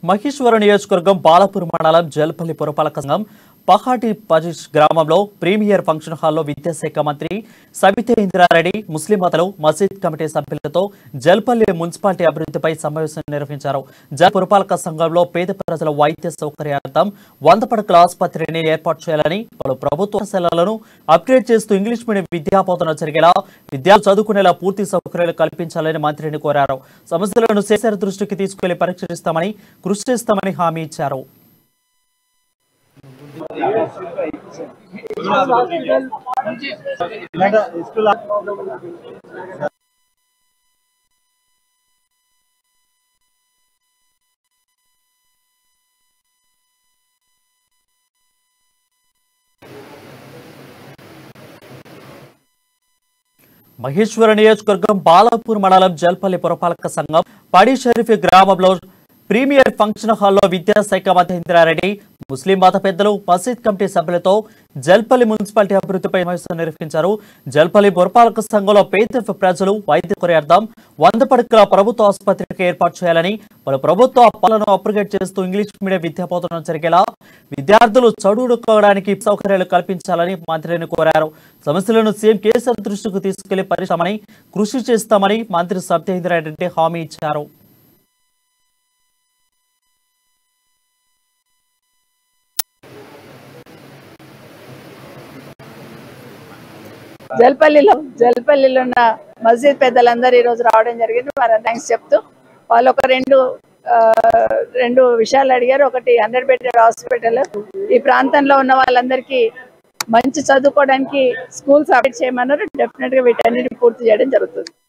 మహేశ్వర నియోజకవర్గం బాలపూర్ మండలం జల్పల్లి పురపాలక సంఘం పహాటి పజిష్ గ్రామంలో ప్రీమియర్ ఫంక్షన్ హాల్లో విద్యాశాఖ మంత్రి సబితే ఇంద్రారెడ్డి ముస్లిం మతలు మసీద్ కమిటీ సభ్యులతో జల్పల్లి మున్సిపాలిటీ అభివృద్ధిపై సమావేశం నిర్వహించారు జల్ పురపాలక సంఘంలో పేద ప్రజల వైద్య సౌకర్యార్థం వంద పడకల ఆసుపత్రిని ఏర్పాటు చేయాలని పలు ప్రభుత్వ పాఠశాలలను అప్గ్రేడ్ చేస్తూ ఇంగ్లీష్ మీడియం విద్యాబోధన జరిగేలా విద్యార్థులు చదువుకునేలా పూర్తి సౌకర్యాలు కల్పించాలని మంత్రిని కోరారు సమస్యలను శేషర్ దృష్టికి తీసుకెళ్లి పరిష్కరిస్తామని కృషి చేస్తామని హామీ ఇచ్చారు మహేశ్వర నియోజకవర్గం బాలాపూర్ మండలం జల్పల్లి పురపాలక సంఘం పడి షరీఫ్ గ్రామంలో ప్రీమియర్ ఫంక్షన్ హాల్లో విద్యాశాఖ మంత్రి ఇందిరారెడ్డి ముస్లిం మత పెద్దలు మసీద్ కమిటీ సభ్యులతో జల్పల్లి మున్సిపాలిటీ అభివృద్ధిపై సమావేశం నిర్వహించారు జల్పల్లి పురపాలక సంఘంలో పేద ప్రజలు వైద్య కొరియార్థం వంద పడకల ప్రభుత్వ ఆసుపత్రికి ఏర్పాటు చేయాలని పలు ప్రభుత్వ పాలన అప్గ్రేడ్ చేస్తూ ఇంగ్లీష్ మీడియం విద్యాబోధన జరిగేలా విద్యార్థులు చదువుకోవడానికి సౌకర్యాలు కల్పించాలని మంత్రిని కోరారు సమస్యలను సీఎం కేసీఆర్ దృష్టికి తీసుకెళ్లి పరిశ్రమని కృషి చేస్తామని మంత్రి సత్యేంద్రారెడ్డి హామీ ఇచ్చారు జల్పల్లిలో జల్పల్లిలో ఉన్న మస్జిద్ పెద్దలందరూ ఈ రోజు రావడం జరిగింది వారు థ్యాంక్స్ చెప్తూ వాళ్ళు ఒక రెండు ఆ, రెండు విషయాలు అడిగారు ఒకటి హండ్రెడ్ బెడెడ్ హాస్పిటల్ ఈ ప్రాంతంలో ఉన్న వాళ్ళందరికీ మంచి చదువుకోవడానికి స్కూల్స్ అప్డేట్ చేయమన్నారు డెఫినెట్ గా వీటన్నిటిని పూర్తి చేయడం జరుగుతుంది